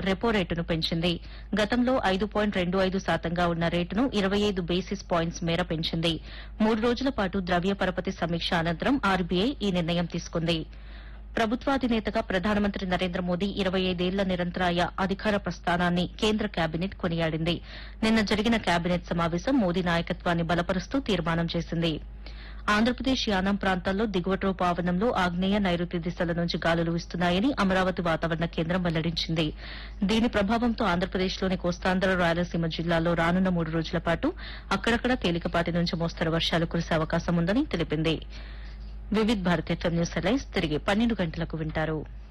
repo రేటును పెంచింది గతంలో ఐదు పాయింట్ రెండు ఐదు శాతంగా ఉన్న రేటును ఇరవై ఐదు బేసిస్ పాయింట్స్ మేర పెంచింది మూడు రోజుల పాటు ద్రవ్య పరపతి సమీక్ష అనంతరం ఆర్బీఐ ఈ నిర్ణయం తీసుకుంది ప్రభుత్వాధినేతగా ప్రధానమంత్రి నరేంద్ర మోదీ ఇరవై ఐదేళ్ల నిరంతరాయ అధికార ప్రస్థానాన్ని కేంద్ర కేబినెట్ కొనియాడింది నిన్న జరిగిన కేబినెట్ సమావేశం మోదీ నాయకత్వాన్ని బలపరుస్తూ తీర్మానం చేసింది ఆంధ్రప్రదేశ్ యానం ప్రాంతాల్లో దిగువ ట్రోపు ఆవరణంలో ఆగ్నేయ నైరుతి దిశల నుంచి గాలులు వీస్తున్నాయని అమరావతి వాతావరణ కేంద్రం వెల్లడించింది దీని ప్రభావంతో ఆంధ్రప్రదేశ్లోని కోస్తాంధ్ర రాయలసీమ జిల్లాల్లో రానున్న మూడు రోజుల పాటు అక్కడక్కడ తేలికపాటి నుంచి మోస్తరు వర్షాలు కురిసే అవకాశం ఉందని తెలిపింది Vividh Bharat FM news headlines తిరిగి పన్నెండు గంటలకు వింటారు